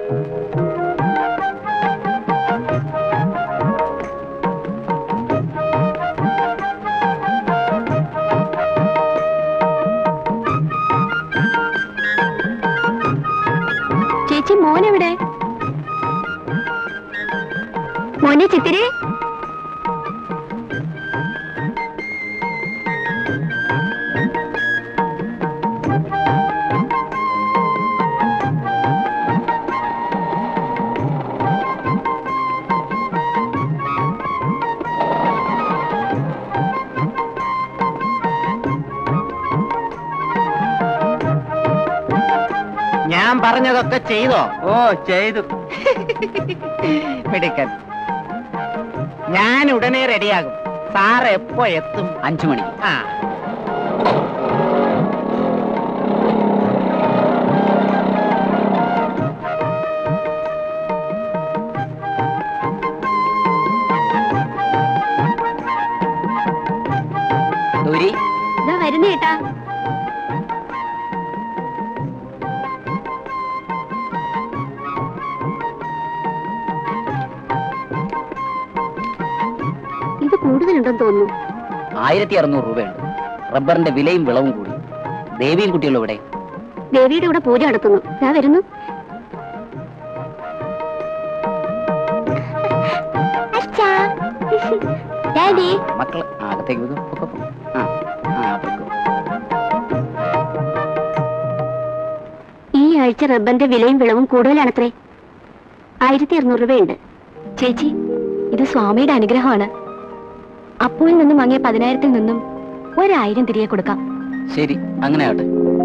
ചേച്ചി മോനെവിടെ മോനെ ചിത്തിരി ഞാൻ പറഞ്ഞതൊക്കെ ചെയ്തോ ഓ ചെയ്തു മിടുക്കൻ ഞാൻ ഉടനെ റെഡിയാകും സാർ എപ്പോ എത്തും അഞ്ചു മണിക്ക് ആ ഗൗരി ഇതാ വരുന്നേട്ടാ ഇത് കൂടുതലുണ്ടെന്ന് തോന്നുന്നു ആയിരത്തി അറുന്നൂറ് രൂപയുണ്ട് റബ്ബറിന്റെ വിലയും വിളവും കൂടി ദേവിയും കുട്ടികളും ഇവിടെ ദേവിയുടെ കൂടെ പൂജ നടത്തുന്നു ഇതാ വരുന്നു ഡാഡി മക്കള് ആ, അകത്തേക്ക് വെക്കും പൊക്കോ, പൊക്കോ. ആ ആ പൊക്കോ. ഈ ആഴ്ച റബ്ബറിന്റെ വിലയും വിളവും കൂടുതലാണത്രേ ആയിരത്തി ഇരുന്നൂറ് രൂപയുണ്ട് ചേച്ചി ഇത് സ്വാമിയുടെ അനുഗ്രഹമാണ് അപ്പുവിൽ നിന്നും വാങ്ങിയ പതിനായിരത്തിൽ നിന്നും ഒരായിരം തിരികെ കൊടുക്കാം ശരി അങ്ങനെ ആവട്ടെ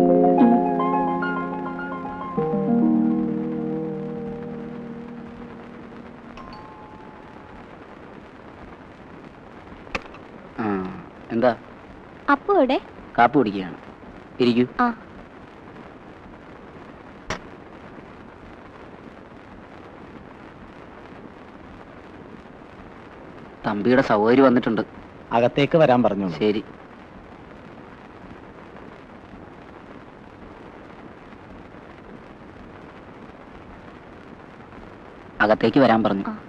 ആ എന്താ അപ്പു എവിടെ കാപ്പി കുടിക്കുകയാണ് ഇരിക്കൂ ആ തമ്പിയുടെ സൗകര്യം വന്നിട്ടുണ്ട് അകത്തേക്ക് വരാൻ പറഞ്ഞു ശരി അകത്തേക്ക് വരാൻ പറഞ്ഞു ആ.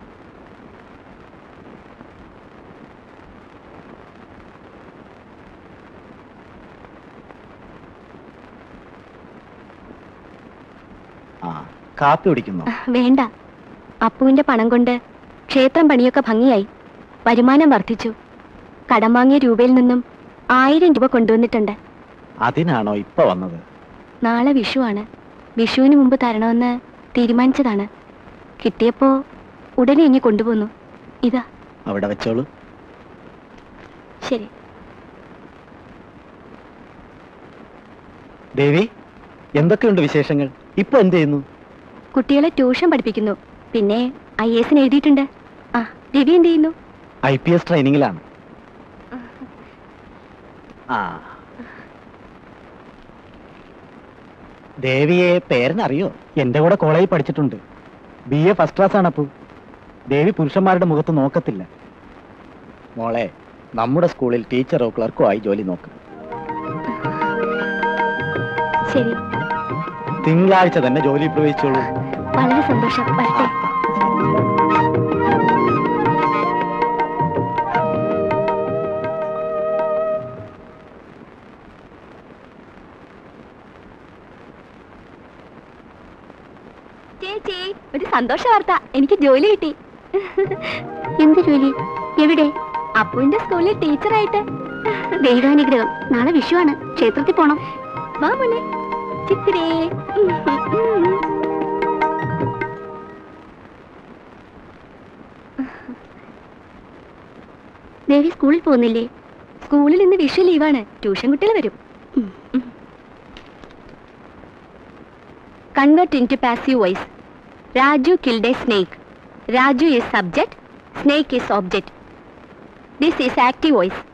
ആ കാപ്പി കുടിക്കുന്നു വേണ്ട അപ്പുവിന്റെ പണം കൊണ്ട് ക്ഷേത്രം പണിയൊക്കെ ഭംഗിയായി വരുമാനം വർദ്ധിച്ചു കടം വാങ്ങിയ രൂപയിൽ നിന്നും ആയിരം രൂപ കൊണ്ടുവന്നിട്ടുണ്ട് അതിനാണോ ഇപ്പൊ വന്നത് നാളെ വിഷുവാണ് വിഷുവിന് മുമ്പ് തരണമെന്ന് തീരുമാനിച്ചതാണ് കിട്ടിയപ്പോ ഉടനെ ഇങ്ങി കൊണ്ടുപോന്നു ഇതാ അവിടെ വെച്ചോളൂ ശരി ദേവി എന്തൊക്കെയുണ്ട് വിശേഷങ്ങൾ ഇപ്പൊ എന്ത് ചെയ്യുന്നു കുട്ടികളെ ട്യൂഷൻ പഠിപ്പിക്കുന്നു പിന്നെ ഐ എസിന് എഴുതിയിട്ടുണ്ട് ആ രവി എന്ത് ചെയ്യുന്നു ഐ പി എസ് ട്രെയിനിങ്ങിലാണ് ആ ദേവിയെ പേരനറിയോ എന്റെ കൂടെ കോളേജിൽ പഠിച്ചിട്ടുണ്ട് ബി എ ഫസ്റ്റ് ക്ലാസ് ആണ് അപ്പു ദേവി പുരുഷന്മാരുടെ മുഖത്ത് നോക്കത്തില്ല മോളെ നമ്മുടെ സ്കൂളിൽ ടീച്ചറോ ക്ലർക്കോ ആയി ജോലി നോക്ക് ശരി തിങ്കളാഴ്ച തന്നെ ജോലി പ്രവേശിച്ചോളൂ വളരെ സന്തോഷം വരട്ടെ ചേച്ചി ഒരു സന്തോഷ വാർത്ത എനിക്ക് ജോലി കിട്ടി എന്ത് ജോലി എവിടെ അപ്പുവിന്റെ സ്കൂളിൽ ടീച്ചറായിട്ട് ദൈവാനുഗ്രഹം നാളെ വിഷുവാണ് ക്ഷേത്രത്തിൽ പോണം വാ മോനെ ചിത്തിരേ ദേവി സ്കൂളിൽ പോകുന്നില്ലേ സ്കൂളിൽ ഇന്ന് വിഷു ലീവാണ് ട്യൂഷൻ കുട്ടികൾ വരും convert into passive voice Raju killed a snake Raju is subject snake is object this is active voice